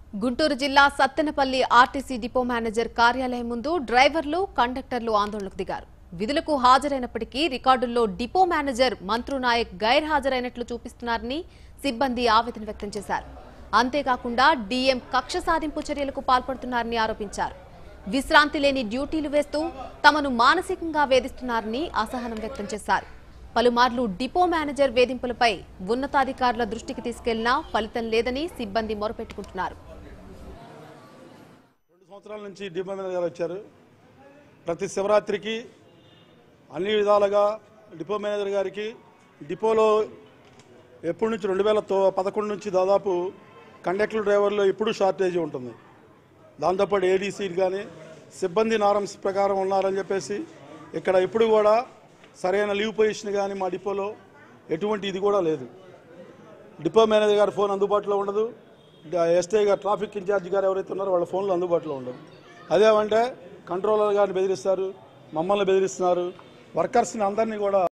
గుంటూరు జిల్లా Sattenapalli RTC depot manager కార్యాలయం ముందు డ్రైవర్లు కండక్టర్లు ఆందోళనకు దిగారు విధులకు హాజరైనప్పటికీ రికార్డుల్లో డిపో మేనేజర్ మంత్రు నాయక్ గైర్హాజరైనట్లు చూపిస్తున్నారని సిబ్బంది ఆవేదన వ్యక్తం చేశారు అంతేకాకుండా డీఎం కక్ష సాధింపు చర్యలకు పాల్పడుతున్నారని ఆరోపించారు విశ్రాంతి లేని డ్యూటీలు వేస్తూ తమను మానసికంగా వేధిస్తున్నారని అసహనం వ్యక్తం చేశారు పలుమార్లు డిపో మేనేజర్ వేధింపులపై ఉన్నతాధికారుల దృష్టికి తీసుకెళ్లినా ఫలితం లేదని సిబ్బంది మొరపెట్టుకుంటున్నారు రెండు సంవత్సరాల నుంచి డిపో మేనేజర్ గారు వచ్చారు ప్రతి శివరాత్రికి అన్ని విధాలుగా డిపో మేనేజర్ గారికి డిపోలో ఎప్పటి నుంచి రెండు వేల తో- పదకొండు నుంచి దాదాపు కండక్టర్ డ్రైవర్లు ఎప్పుడూ షార్టేజ్ ఉంటుంది దాంతోపాటు ఏడీసీ కానీ సిబ్బంది నారమ్స్ ప్రకారం ఉన్నారని చెప్పేసి ఇక్కడ ఎప్పుడు కూడా సరైన లీవ్ పొజిషన్ కానీ మా డిపోలో ఎటువంటి ఇది కూడా లేదు డిపో మేనేజర్ గారి ఫోన్ అందుబాటులో ఉండదు ఎస్ఐ గారు ట్రాఫిక్ ఇన్ఛార్జ్ గారు ఎవరైతే ఉన్నారో వాళ్ళ ఫోన్లు అందుబాటులో ఉండదు అదేమంటే కంట్రోలర్ గారిని బెదిరిస్తారు మమ్మల్ని బెదిరిస్తున్నారు వర్కర్స్ని అందరినీ కూడా